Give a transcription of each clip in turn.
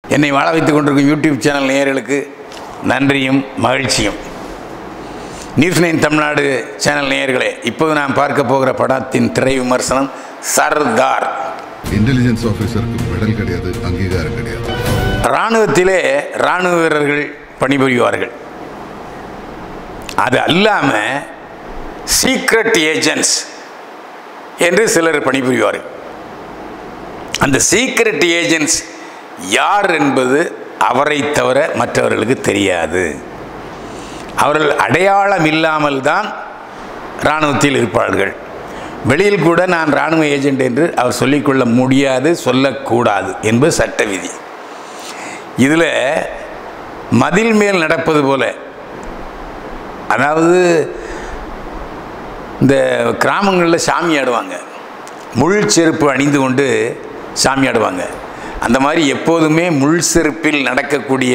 என்னை வாழ வைத்துக் கொண்டிருக்கும் யூடியூப் சேனல் நேயர்களுக்கு நன்றியும் மகிழ்ச்சியும் நியூஸ் நைன் தமிழ்நாடு சேனல் நேயர்களே இப்போது நான் பார்க்க போகிற படத்தின் திரை விமர்சனம் சர்தார் இன்டெலிஜென்ஸ் ஆஃபீஸருக்கு மெடல் கிடையாது அங்கீகாரம் கிடையாது இராணுவத்திலே இராணுவ வீரர்கள் பணிபுரிவார்கள் அது அல்லாமல் சீக்ரெட் ஏஜென்ட்ஸ் என்று சிலர் பணிபுரிவார்கள் அந்த சீக்ரெட் ஏஜென்ட்ஸ் யார் என்பது அவரை தவிர மற்றவர்களுக்கு தெரியாது அவர்கள் அடையாளம் இல்லாமல் தான் இராணுவத்தில் இருப்பார்கள் வெளியில் கூட நான் இராணுவ ஏஜென்ட் என்று அவர் சொல்லிக்கொள்ள முடியாது சொல்லக்கூடாது என்பது சட்ட விதி இதில் மதில் மேல் நடப்பது போல அதாவது இந்த கிராமங்களில் சாமி ஆடுவாங்க முள் செருப்பு அணிந்து கொண்டு சாமி ஆடுவாங்க அந்த மாதிரி எப்போதுமே முள் செருப்பில் நடக்கக்கூடிய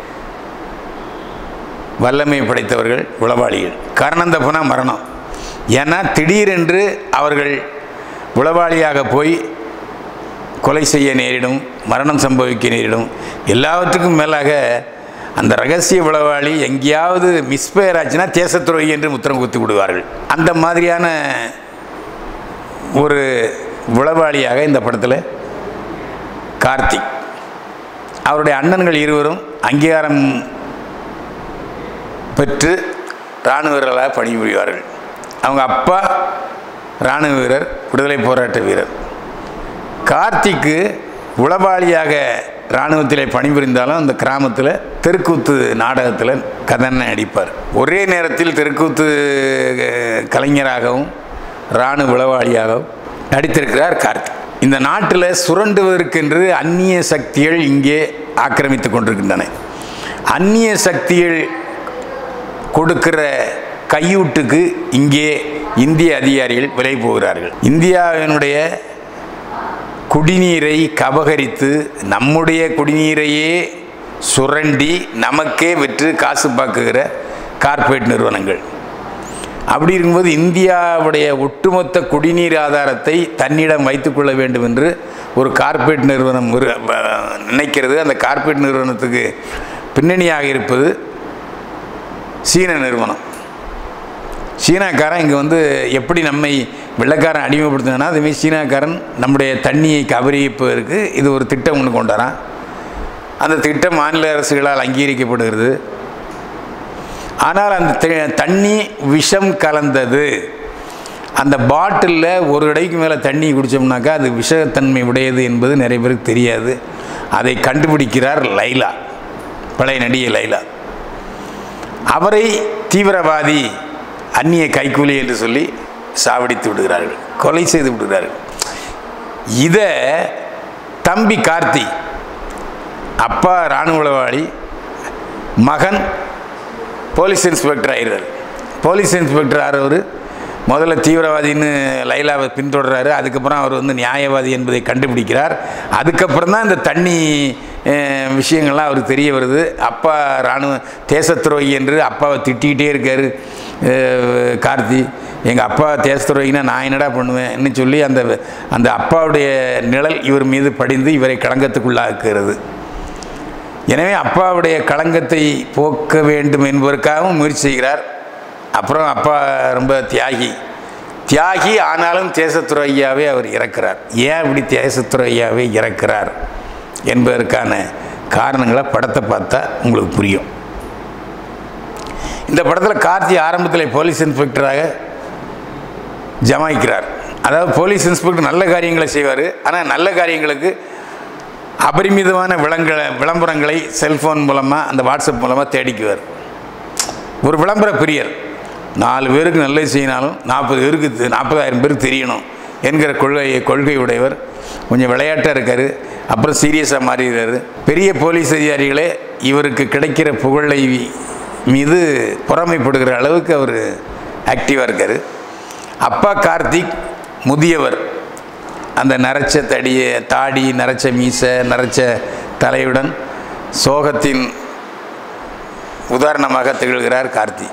வல்லமை படைத்தவர்கள் உளவாளிகள் காரணம் தப்புனா மரணம் ஏன்னா திடீரென்று அவர்கள் உளவாளியாக போய் கொலை செய்ய நேரிடும் மரணம் சம்பவிக்க நேரிடும் எல்லாவற்றுக்கும் மேலாக அந்த ரகசிய உளவாளி எங்கேயாவது மிஸ்பயர் ஆச்சுன்னா தேசத்துறை என்று முத்திரம் குத்தி விடுவார்கள் அந்த மாதிரியான ஒரு உளவாளியாக இந்த படத்தில் கார்த்திக் அவருடைய அண்ணன்கள் இருவரும் அங்கீகாரம் பெற்று இராணுவ வீரர்களாக பணிபுரிவார்கள் அவங்க அப்பா இராணுவ வீரர் விடுதலை போராட்ட வீரர் கார்த்திக்கு உளவாளியாக இராணுவத்திலே பணிபுரிந்தாலும் அந்த கிராமத்தில் தெருக்கூத்து நாடகத்தில் கதனை அடிப்பார் ஒரே நேரத்தில் தெருக்கூத்து கலைஞராகவும் இராணுவ உளவாளியாகவும் நடித்திருக்கிறார் கார்த்திக் இந்த நாட்டில் சுரண்டுவதற்கென்று அந்நிய சக்திகள் இங்கே ஆக்கிரமித்து கொண்டிருக்கின்றன அந்நிய சக்திகள் கொடுக்கிற கையூட்டுக்கு இங்கே இந்திய அதிகாரிகள் விலை போகிறார்கள் இந்தியாவினுடைய குடிநீரை கபகரித்து நம்முடைய குடிநீரையே சுரண்டி நமக்கே விற்று காசு பார்க்குகிற கார்ப்பரேட் நிறுவனங்கள் அப்படி இருக்கும்போது இந்தியாவுடைய ஒட்டுமொத்த குடிநீர் ஆதாரத்தை தன்னிடம் வைத்துக்கொள்ள வேண்டும் என்று ஒரு கார்ப்பரேட் நிறுவனம் ஒரு- நினைக்கிறது அந்த கார்ப்பரேட் நிறுவனத்துக்கு பின்னணியாக இருப்பது சீன நிறுவனம் சீனாக்காரன் இங்கே வந்து எப்படி நம்மை வெள்ளைக்காரன் அடிமைப்படுத்தினா அதுமாரி சீனாக்காரன் நம்முடைய தண்ணியை கபரிப்பதற்கு இது ஒரு திட்டம் ஒன்று கொண்டாரான் அந்த திட்டம் மாநில அரசுகளால் அங்கீகரிக்கப்படுகிறது ஆனால் அந்த தி- தண்ணி விஷம் கலந்தது அந்த பாட்டிலில் ஒரு இடைக்கு மேலே தண்ணி குடித்தோம்னாக்கா அது விஷத்தன்மை உடையது என்பது நிறைய பேருக்கு தெரியாது அதை கண்டுபிடிக்கிறார் லைலா பழைய நடிகை லைலா அவரை தீவிரவாதி அந்நிய கைக்கூலி என்று சொல்லி சாவடித்து விடுகிறார்கள் கொலை செய்து விடுகிறார்கள் இதை தம்பி கார்த்தி அப்பா இராணுவ உளவாளி மகன் போலீஸ் இன்ஸ்பெக்டர் ஆயிடுறாரு போலீஸ் இன்ஸ்பெக்டர் ஆகிறவர் முதல்ல தீவிரவாதின்னு லைலாவை பின்தொடர்றாரு அதுக்கப்புறம் அவர் வந்து நியாயவாதி என்பதை கண்டுபிடிக்கிறார் அதுக்கப்புறம் தான் இந்த தண்ணி அஹ், விஷயங்கள்லாம் அவருக்கு தெரிய வருது அப்பா இராணுவ தேசத்துரோகி என்று அப்பாவை திட்டிக்கிட்டே இருக்கார் அஹ், கார்த்தி எங்கள் அப்பா தேசத்துரோகினா நான் என்னடா பண்ணுவேன்னு சொல்லி அந்த அந்த அப்பாவுடைய நிழல் இவர் மீது படிந்து இவரை களங்கத்துக்குள்ளாக்குகிறது எனவே அப்பாவுடைய களங்கத்தை போக்க வேண்டும் என்பதற்காகவும் முயற்சி செய்கிறார் அப்புறம் அப்பா ரொம்ப தியாகி தியாகி ஆனாலும் தேசத்துறை ஐயாவே அவர் இறக்கிறார் ஏன் இப்படி தேசத்துறை ஐயாவே இறக்கிறார் என்பதற்கான காரணங்களை படத்தை பார்த்தா உங்களுக்கு புரியும் இந்த படத்தில் கார்த்தி ஆரம்பத்தில் போலீஸ் இன்ஸ்பெக்டராக ஜமாய்க்கிறார் அதாவது போலீஸ் இன்ஸ்பெக்டர் நல்ல காரியங்களை செய்வார் ஆனால் நல்ல காரியங்களுக்கு அபரிமிதமான விளங்க விளம்பரங்களை செல்ஃபோன் மூலமாக அந்த வாட்ஸ்அப் மூலமாக தேடிக்குவார் ஒரு விளம்பர பிரியர் நாலு பேருக்கு நல்லது செய்யினாலும் நாற்பது பேருக்கு தெ- நாற்பதாயிரம் பேருக்கு தெரியணும் என்கிற கொள்கை கொள்கை உடையவர் கொஞ்சம் விளையாட்டாக இருக்கார் அப்புறம் சீரியஸாக மாறிடுறாரு பெரிய போலீஸ் அதிகாரிகளே இவருக்கு கிடைக்கிற புகழை மீது பொறாமைப்படுகிற அளவுக்கு அவர் ஆக்டிவாக இருக்கார் அப்பா கார்த்திக் முதியவர் அந்த நரைச்ச தடிய தாடி நரைச்ச மீசை நரைச்ச தலையுடன் சோகத்தின் உதாரணமாக திகழ்கிறார் கார்த்தி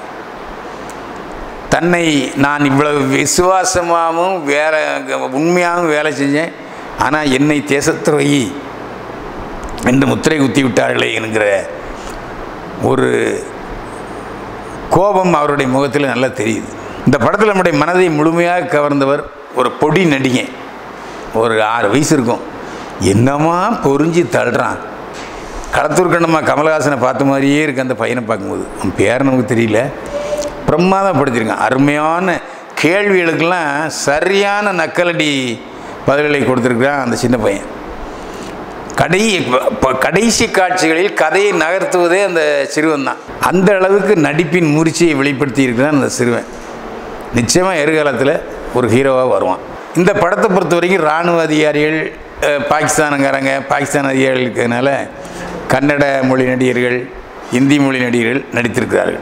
தன்னை நான் இவ்வளவு விசுவாசமாகவும் வேலை உண்மையாகவும் வேலை செஞ்சேன் ஆனால் என்னை தேசத்துறையி என்று முத்திரை குத்தி விட்டார்களே என்கிற ஒரு கோபம் அவருடைய முகத்தில் நல்லா தெரியுது இந்த படத்தில் நம்முடைய மனதை முழுமையாக கவர்ந்தவர் ஒரு பொடி நடிகை ஒரு ஆறு வயசு இருக்கும் என்னமா பொறிஞ்சு தள்ளுறான் களத்தூர் கண்ணம்மா கமலஹாசனை பார்த்த மாதிரியே இருக்கு அந்த பையனை பார்க்கும்போது அவன் பேர் நமக்கு தெரியல பிரமாதப்படுத்தியிருக்கான் அருமையான கேள்விகளுக்கெல்லாம் சரியான நக்கலடி பதில்களை கொடுத்துருக்கான் அந்த சின்ன பையன் கடை ப- கடைசி காட்சிகளில் கதையை நகர்த்துவதே அந்த சிறுவன் தான் அந்த அளவுக்கு நடிப்பின் மூர்ச்சியை வெளிப்படுத்தி இருக்கிறான் அந்த சிறுவன் நிச்சயமாக எதிர்காலத்தில் ஒரு ஹீரோவாக வருவான் இந்த படத்தை பொறுத்த வரைக்கும் இராணுவ அதிகாரிகள் அஹ், பாகிஸ்தானுங்காரங்க பாகிஸ்தான் அதிகாரிகள் இருக்கிறதுனால கன்னட மொழி நடிகர்கள் இந்தி மொழி நடிகர்கள் நடித்திருக்கிறார்கள்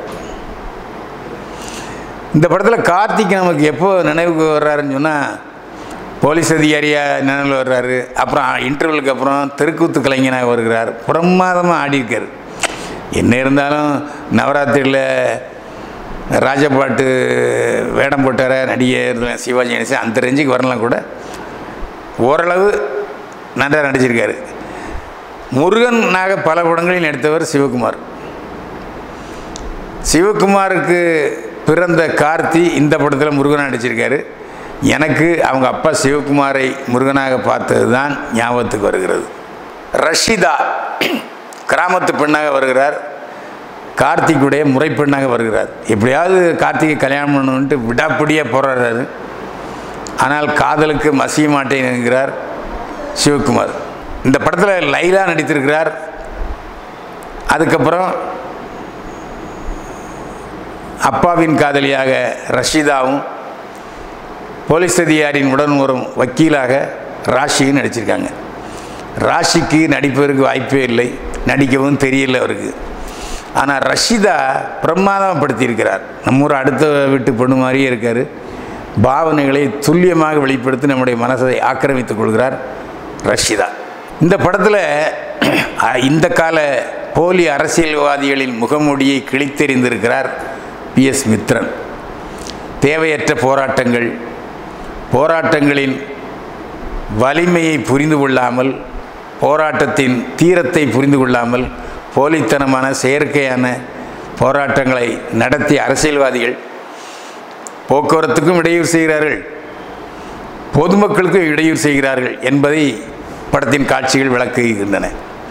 இந்த படத்தில் கார்த்திக் நமக்கு எப்போ நினைவுக்கு வர்றாருன்னு சொன்னால் போலீஸ் அதிகாரியாக நினைவில் வர்றாரு அப்புறம் இன்டர்வலுக்கு அப்புறம் தெருக்கூத்து கலைஞனாக வருகிறார் பிரமாதமாக ஆடியிருக்கார் என்ன இருந்தாலும் நவராத்திரியில் ராஜபாட்டு வேடம் போட்டார நடிகர் சிவாஜி கணேசன் அந்த ரேஞ்சுக்கு வரலாம் கூட ஓரளவு நன்றாக நடிச்சிருக்காரு முருகனாக பல படங்களில் நடித்தவர் சிவகுமார் சிவகுமாருக்கு பிறந்த கார்த்தி இந்த படத்தில் முருகனாக நடிச்சிருக்காரு எனக்கு அவங்க அப்பா சிவகுமாரை முருகனாக பார்த்தது தான் ஞாபகத்துக்கு வருகிறது ரஷிதா கிராமத்து பெண்ணாக வருகிறார் கார்த்திக்குடைய முறைப்பெண்ணாக வருகிறார் எப்படியாவது கார்த்திகை கல்யாணம் பண்ணணுன்ட்டு விடாப்பிடியாக போராடுறாரு ஆனால் காதலுக்கு மசிய மாட்டேன் என்கிறார் சிவகுமார் இந்த படத்தில் லைலா நடித்திருக்கிறார் அதுக்கப்புறம் அப்பாவின் காதலியாக ரஷிதாவும் போலீஸ் அதிகாரியின் உடன் வரும் வக்கீலாக ராஷியும் நடிச்சிருக்காங்க ராஷிக்கு நடிப்பதற்கு வாய்ப்பே இல்லை நடிக்கவும் தெரியல அவருக்கு ஆனால் ரஷிதா பிரமாதப்படுத்தியிருக்கிறார் நம்ம ஊர் அடுத்த வீட்டு பொண்ணு மாதிரியே இருக்கார் பாவனைகளை துல்லியமாக வெளிப்படுத்தி நம்முடைய மனசை ஆக்கிரமித்துக் கொள்கிறார் ரஷிதா இந்த படத்தில் அஹ், இந்த கால போலி அரசியல்வாதிகளின் முகமூடியை கிழித்தெறிந்திருக்கிறார் பி எஸ் மித்ரன் தேவையற்ற போராட்டங்கள் போராட்டங்களின் வலிமையை புரிந்து கொள்ளாமல் போராட்டத்தின் தீரத்தை புரிந்து கொள்ளாமல் போலித்தனமான செயற்கையான போராட்டங்களை நடத்திய அரசியல்வாதிகள் போக்குவரத்துக்கும் இடையூறு செய்கிறார்கள் பொதுமக்களுக்கும் இடையூறு செய்கிறார்கள் என்பதை படத்தின் காட்சிகள் விளக்குகின்றன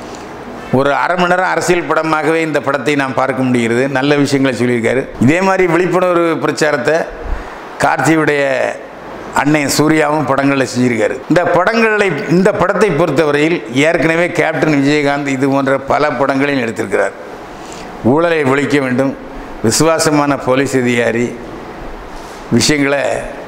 ஒரு அரை மணி நேரம் அரசியல் படமாகவே இந்த படத்தை நாம் பார்க்க முடிகிறது நல்ல விஷயங்களை சொல்லியிருக்காரு இதே மாதிரி விழிப்புணர்வு பிரச்சாரத்தை கார்த்தியுடைய அண்ணன் சூர்யாவும் படங்களில் செஞ்சிருக்காரு இந்த படங்களை இந்த படத்தை பொறுத்தவரையில் ஏற்கனவே கேப்டன் விஜயகாந்த் இது போன்ற பல படங்களில் எடுத்திருக்கிறார் ஊழலை ஒழிக்க வேண்டும் விசுவாசமான போலீஸ் அதிகாரி விஷயங்களை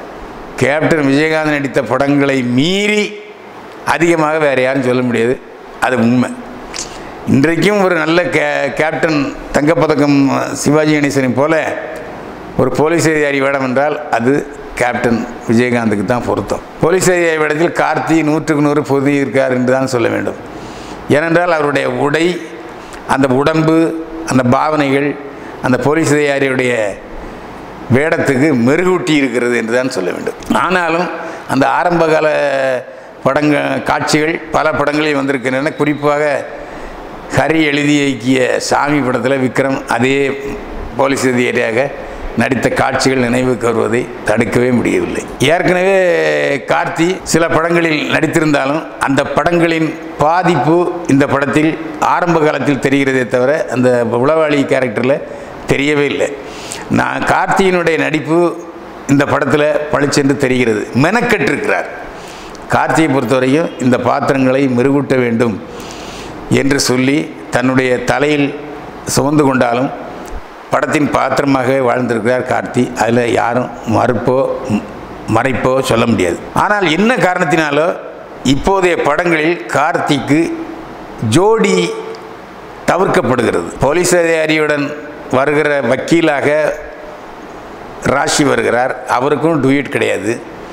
கேப்டன் விஜயகாந்த் நடித்த படங்களை மீறி அதிகமாக வேறு யாரும் சொல்ல முடியாது அது உண்மை இன்றைக்கும் ஒரு நல்ல கே கேப்டன் தங்கப்பதக்கம் சிவாஜி கணேசனை போல ஒரு போலீஸ் அதிகாரி வேடம் என்றால் அது கேப்டன் விஜயகாந்துக்கு தான் பொருத்தம் போலீஸ் அதிகாரி வேடத்தில் கார்த்தி நூற்றுக்கு நூறு பொருதி இருக்கார் என்று தான் சொல்ல வேண்டும் ஏனென்றால் அவருடைய உடை அந்த உடம்பு அந்த பாவனைகள் அந்த போலீஸ் அதிகாரியுடைய வேடத்துக்கு மெருகூட்டி இருக்கிறது என்று தான் சொல்ல வேண்டும் ஆனாலும் அந்த ஆரம்பகால படங்க காட்சிகள் பல படங்களில் வந்திருக்கின்றன குறிப்பாக ஹரி எழுதி இயக்கிய சாமி படத்தில் விக்ரம் அதே போலீஸ் அதிகாரியாக நடித்த காட்சிகள் நினைவுக்கு வருவதை தடுக்கவே முடியவில்லை ஏற்கனவே கார்த்தி சில படங்களில் நடித்திருந்தாலும் அந்த படங்களின் பாதிப்பு இந்த படத்தில் ஆரம்ப காலத்தில் தெரிகிறதே தவிர அந்த உளவாளி கேரக்டரில் தெரியவே இல்லை நான் கார்த்தியினுடைய நடிப்பு இந்த படத்தில் பளிச்சென்று தெரிகிறது மெனக்கெட்டிருக்கிறார் கார்த்தியை பொறுத்தவரையும் இந்த பாத்திரங்களை மெருகூட்ட வேண்டும் என்று சொல்லி தன்னுடைய தலையில் சுமந்து கொண்டாலும் படத்தின் பாத்திரமாகவே வாழ்ந்திருக்கிறார் கார்த்தி அதில் யாரும் மறுப்போ ம், மறைப்போ சொல்ல முடியாது ஆனால் என்ன காரணத்தினாலோ இப்போதைய படங்களில் கார்த்திக்கு ஜோடி தவிர்க்கப்படுகிறது போலீஸ் அதிகாரியுடன் வருகிற வக்கீலாக ராஷி வருகிறார் அவருக்கும் டூயட் கிடையாது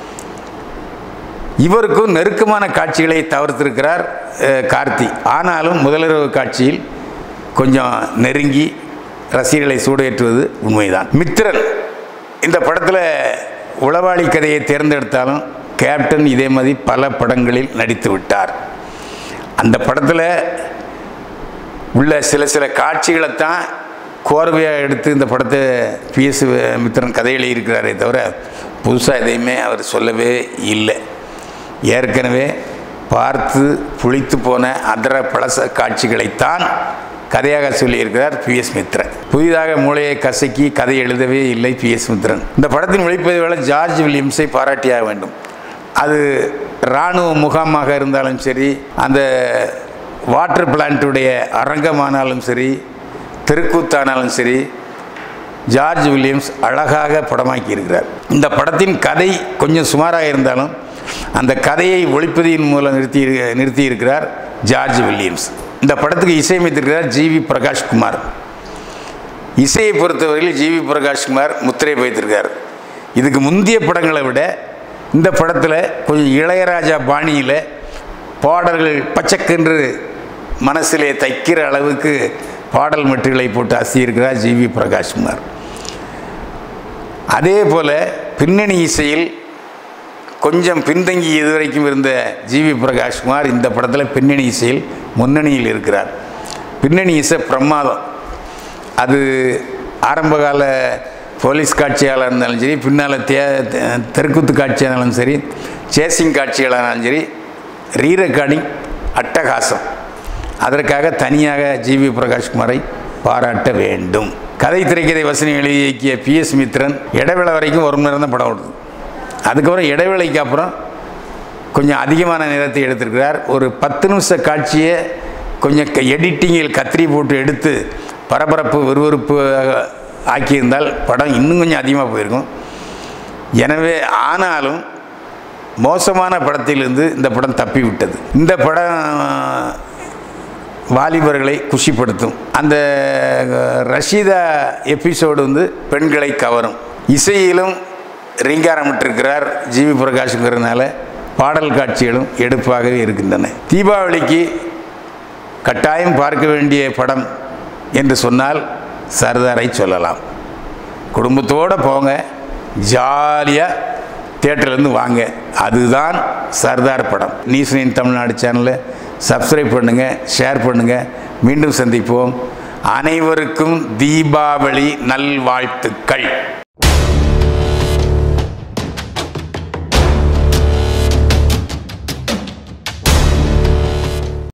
இவருக்கும் நெருக்கமான காட்சிகளை தவிர்த்திருக்கிறார் அஹ், கார்த்தி ஆனாலும் முதலிரவு காட்சியில் கொஞ்சம் நெருங்கி ரசிகர்களை சூடேற்றுவது உண்மைதான் மித்திரன் இந்த படத்தில் உளவாளி கதையை தேர்ந்தெடுத்தாலும் கேப்டன் இதே மாதிரி பல படங்களில் நடித்து விட்டார் அந்த படத்தில் உள்ள சில சில காட்சிகளை தான் கோர்வையாக எடுத்து இந்த படத்தை பிஎஸ் மித்திரன் கதை எழுதியிருக்கிறாரே தவிர புதுசாக எதையுமே அவர் சொல்லவே இல்லை ஏற்கனவே பார்த்து புளித்து போன அதர பழச காட்சிகளைத்தான் கதையாக சொல்லியிருக்கிறார் பி எஸ் மித்ரன் புதிதாக மூளையை கசக்கி கதை எழுதவே இல்லை பி எஸ் மித்ரன் இந்த படத்தின் ஒளிப்பதிவாளர் ஜார்ஜ் வில்லியம்ஸை பாராட்டியாக வேண்டும் அது இராணுவ முகாமாக இருந்தாலும் சரி அந்த வாட்டர் பிளான்ட்டுடைய அரங்கமானாலும் சரி தெருக்கூத்தானாலும் சரி ஜார்ஜ் வில்லியம்ஸ் அழகாக படமாக்கி இருக்கிறார் இந்த படத்தின் கதை கொஞ்சம் சுமாராக இருந்தாலும் அந்த கதையை ஒளிப்பதியின் மூலம் நிறுத்தி நிறுத்தி இருக்கிறார் ஜார்ஜ் வில்லியம்ஸ் இந்த படத்துக்கு இசையமைத்திருக்கிறார் ஜிவி பிரகாஷ்குமார் இசையை பொறுத்தவரையில் ஜிவி பிரகாஷ்குமார் முத்திரை வைத்திருக்கார் இதுக்கு முந்தைய படங்களை விட இந்த படத்தில் கொஞ்சம் இளையராஜா பாணியில் பாடல்கள் பச்சக்கென்று மனசிலே தைக்கிற அளவுக்கு பாடல் மெட்டுகளை போட்டு அசியிருக்கிறார் ஜிவி பிரகாஷ்குமார் அதே போல் பின்னணி இசையில் கொஞ்சம் பின்தங்கி இதுவரைக்கும் இருந்த ஜிவி பிரகாஷ்குமார் இந்த படத்தில் பின்னணி இசையில் முன்னணியில் இருக்கிறார் பின்னணி இசை பிரமாதம் அது ஆரம்பகால போலீஸ் காட்சியாக இருந்தாலும் சரி பின்னால் தே தெருக்குத்து காட்சியாக இருந்தாலும் சரி சேசிங் காட்சிகளாக இருந்தாலும் சரி ரீ ரெக்கார்டிங் அட்டகாசம் அதற்காக தனியாக ஜிவி பிரகாஷ்குமாரை பாராட்ட வேண்டும் கதை திரைக்கதை வசனி எழுதி இயக்கிய பி எஸ் மித்ரன் இடைவேளை வரைக்கும் ஒரு மணி நேரம் தான் படம் ஓடுது அதுக்கப்புறம் இடைவேளைக்கு அப்புறம் கொஞ்சம் அதிகமான நேரத்தை எடுத்திருக்கிறார் ஒரு பத்து நிமிஷ காட்சியை கொஞ்சம் எடிட்டிங்கில் கத்திரி போட்டு எடுத்து பரபரப்பு விறுவிறுப்பு ஆக்கியிருந்தால் படம் இன்னும் கொஞ்சம் அதிகமாக போயிருக்கும் எனவே ஆனாலும் மோசமான படத்திலிருந்து இந்த படம் தப்பி விட்டது இந்த படம் வாலிபர்களை குஷிப்படுத்தும் அந்த ரஷீதா எபிசோடு வந்து பெண்களை கவரும் இசையிலும் ரீங்காரமிட்டிருக்கிறார் ஜிவி பிரகாஷ்ங்கிறதுனால பாடல் காட்சிகளும் எடுப்பாகவே இருக்கின்றன தீபாவளிக்கு கட்டாயம் பார்க்க வேண்டிய படம் என்று சொன்னால் சர்தாரை சொல்லலாம் குடும்பத்தோடு போங்க ஜாலியாக தேட்டர்லேருந்து வாங்க அதுதான் சர்தார் படம் நியூஸ் தமிழ்நாடு சேனலை சப்ஸ்கிரைப் பண்ணுங்கள் ஷேர் பண்ணுங்கள் மீண்டும் சந்திப்போம் அனைவருக்கும் தீபாவளி நல்வாழ்த்துக்கள்